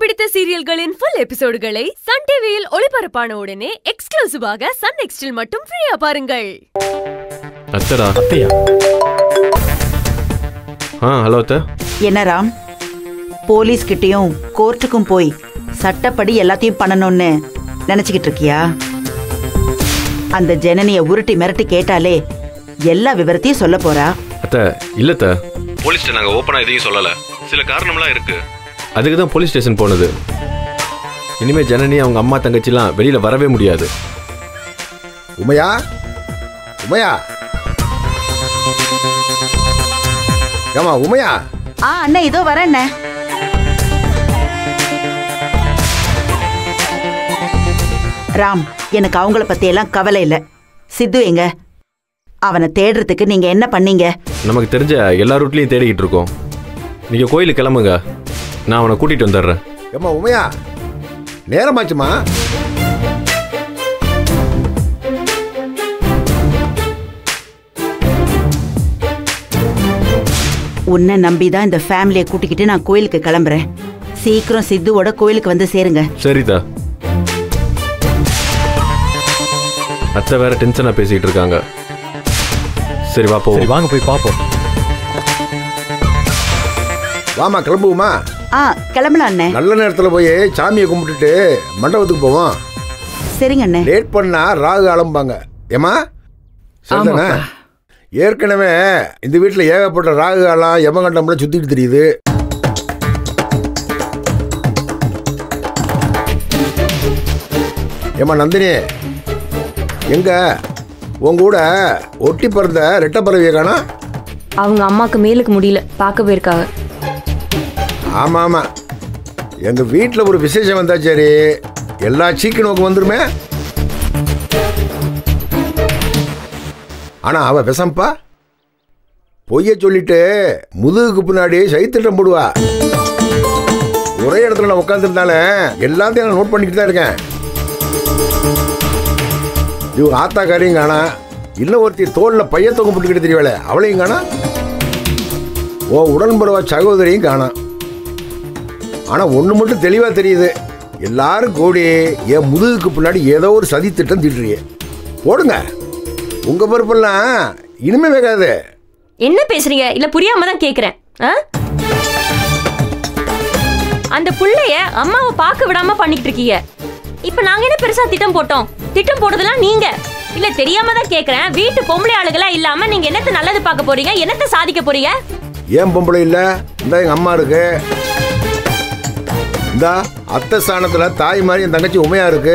பிடித்த சீரியல்களின் full எபிசோடுகளை Sun டிவியில் ஒளிபரப்பான உடனே எக்ஸ்க்ளூசிவாக சன் நெக்ஸ்டில் மட்டும் ஃப்ரீயா பாருங்கள் அத்தடா அத்தையா ஆ ஹலோ அத்தை என்ன ராம் போலீஸ் கிட்டயும் கோர்ட்டுக்கும் போய் சட்டப்படி எல்லாத்தையும் பண்ணணும்னு நினைச்சுக்கிட்டு இருக்கியா அந்த ஜனனிய உருட்டி மிரட்டி கேட்டாலே எல்லா விவரத்தையும் சொல்ல போறா அத்தை இல்ல அத்தை போலீஸ்ட்ட நாங்க ஓப்பனா எதையும் சொல்லல சில காரணம்லாம் இருக்கு அதுக்கு தான் போலீஸ் ஸ்டேஷன் போனது இனிமே ஜனனி அவங்க அம்மா தங்கச்சிலாம் வெளியில வரவே முடியாது உமையா உமையா ஏமா உமையா ஆ அண்ணன் இதோ வரேன் அண்ணே. ராம் எனக்கு அவங்கள பத்தி எல்லாம் கவலை இல்ல சித்து எங்க அவனை தேடுறதுக்கு நீங்க என்ன பண்ணீங்க நமக்கு தெரிஞ்ச எல்லா ரூட்லயும் தேடிக்கிட்டு இருக்கோம் நீங்க கோயிலுக்கு கிளம்புங்க நான் அவனை கூட்டிட்டு வந்துடுறேன் ஏமா உமையா நேரமாச்சுமா உன்னை நம்பி தான் இந்த ஃபேமிலியை கூட்டிக்கிட்டு நான் கோயிலுக்கு கிளம்புறேன் சீக்கிரம் சித்துவோட கோயிலுக்கு வந்து சேருங்க சரிதா அத்தை வேற டென்ஷனா பேசிக்கிட்டு இருக்காங்க சரி வா சரி போவோம் வாங்க போய் பார்ப்போம் வாமா கிளம்புவோமா ஆ கிளம்பலாம் அண்ணே நல்ல நேரத்தில் போய் சாமியை கும்பிட்டுட்டு மண்டபத்துக்கு போவோம் சரிங்க அண்ணே லேட் பண்ணா ராகு அலம்பாங்க ஏமா சரிதானே ஏற்கனவே இந்த வீட்டில் ஏகப்பட்ட ராகு காலம் யமகண்டம்லாம் சுத்திட்டு தெரியுது ஏமா நந்தினி எங்க உங்க கூட ஒட்டி பிறந்த ரெட்டை பறவையை காணோம் அவங்க அம்மாக்கு மேலுக்கு முடியல பார்க்க போயிருக்காங்க ஆமாம் ஆமாம் எங்கள் வீட்டில் ஒரு விசேஷம் வந்தா சரி எல்லா சீக்கு நோக்கு வந்துருமே ஆனால் அவ விஷம்பா பொய்ய சொல்லிட்டு முதுகுக்கு பின்னாடி சைத்திட்டம் போடுவா ஒரே இடத்துல நான் உட்காந்துருந்தாலே எல்லாத்தையும் நான் நோட் பண்ணிக்கிட்டு தான் இருக்கேன் இவங்க ஆத்தாக்காரையும் காணா இன்னும் ஒருத்தி தோளில் பைய தொங்க போட்டுக்கிட்டு தெரியவளே அவளையும் காணா ஓ உடன்படுவா சகோதரியும் காணாம் ஆனால் ஒன்று மட்டும் தெளிவாக தெரியுது எல்லாரும் கூடி என் முதுகுக்கு பின்னாடி ஏதோ ஒரு சதி திட்டம் திட்டுறீங்க போடுங்க உங்கள் பொறுப்பெல்லாம் இனிமே வேகாது என்ன பேசுறீங்க இல்ல புரியாம தான் கேக்குறேன் ஆ? அந்த புள்ளைய அம்மாவை பார்க்க விடாம பண்ணிட்டு இருக்கீங்க இப்ப நாங்க என்ன பெருசா திட்டம் போட்டோம் திட்டம் போடுறதெல்லாம் நீங்க இல்ல தெரியாம தான் கேக்குறேன் வீட்டு பொம்பளை ஆளுகளா இல்லாம நீங்க என்னத்த நல்லது பார்க்க போறீங்க என்னத்த சாதிக்க போறீங்க ஏன் பொம்பளை இல்லை இந்த எங்கள் அம்மா இருக்கு இந்த அத்தை ஸ்தானத்தில் தாய் மாதிரி என் தங்கச்சி உமையா இருக்கு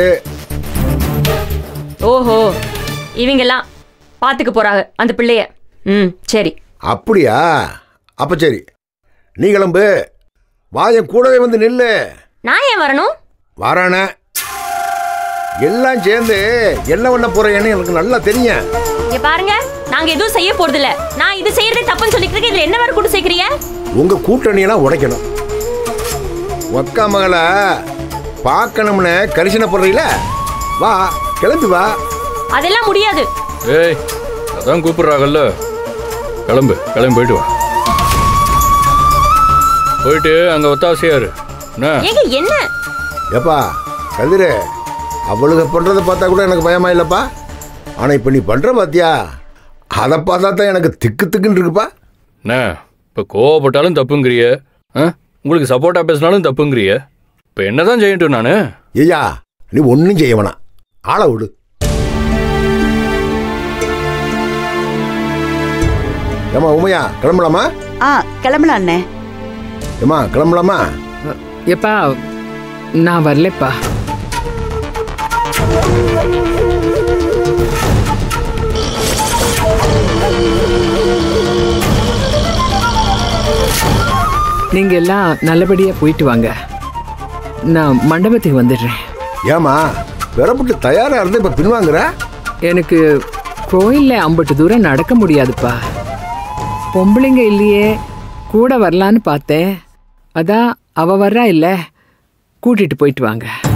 ஓஹோ இவங்கெல்லாம் பாத்துக்க போறாங்க அந்த பிள்ளைய ம் சரி அப்படியா அப்போ சரி நீ கிளம்பு வா என் கூடவே வந்து நில்லு நான் ஏன் வரணும் வாரானே எல்லாம் சேர்ந்து என்ன பண்ண போறேன்னு எனக்கு நல்லா தெரியும் இங்க பாருங்க நாங்க எதுவும் செய்ய போறது இல்ல நான் இது செய்யறதே தப்புன்னு சொல்லிட்டு இருக்கேன். இதுல என்ன வர கூட சேர்க்கறீங்க உங்க கூட்டணியெல்லாம் உடைக்கணும் ஒக்கா மகளை பார்க்கணும்னு கரிசனை போடுறீல வா கிளம்பி வா அதெல்லாம் முடியாது ஏய் அதான் கூப்பிடுறாங்கல்ல கிளம்பு கிளம்பி போயிட்டு வா போயிட்டு அங்கே ஒத்தாசையாரு என்ன ஏங்க என்ன ஏப்பா கதிரு அவளுக பண்றதை பார்த்தா கூட எனக்கு பயமா இல்லப்பா ஆனா இப்ப நீ பண்ற பாத்தியா அதை பார்த்தா தான் எனக்கு திக்கு திக்குன்னு இருக்குப்பா என்ன இப்போ கோவப்பட்டாலும் தப்புங்கிறிய ஆ உங்களுக்கு சப்போர்ட்டாக பேசினாலும் தப்புங்கிறிய இப்போ என்னதான் செய்யட்டும் நான் ஐயா நீ ஒன்றும் செய்ய வேணாம் ஆளை விடு ஏமா உமையா கிளம்பலாமா ஆ கிளம்பலாம் அண்ணே ஏமா கிளம்பலாமா எப்பா நான் வரலப்பா நீங்க எல்லாம் நல்லபடியா போயிட்டு வாங்க நான் மண்டபத்துக்கு வந்துடுறேன் ஏமா பெறப்பட்டு தயாரா இருந்து இப்ப பின்வாங்குற எனக்கு கோயில்ல அம்பட்டு தூரம் நடக்க முடியாதுப்பா பொம்பளைங்க இல்லையே கூட வரலான்னு பார்த்தேன் அதான் அவ வர்றா இல்ல கூட்டிட்டு போயிட்டு வாங்க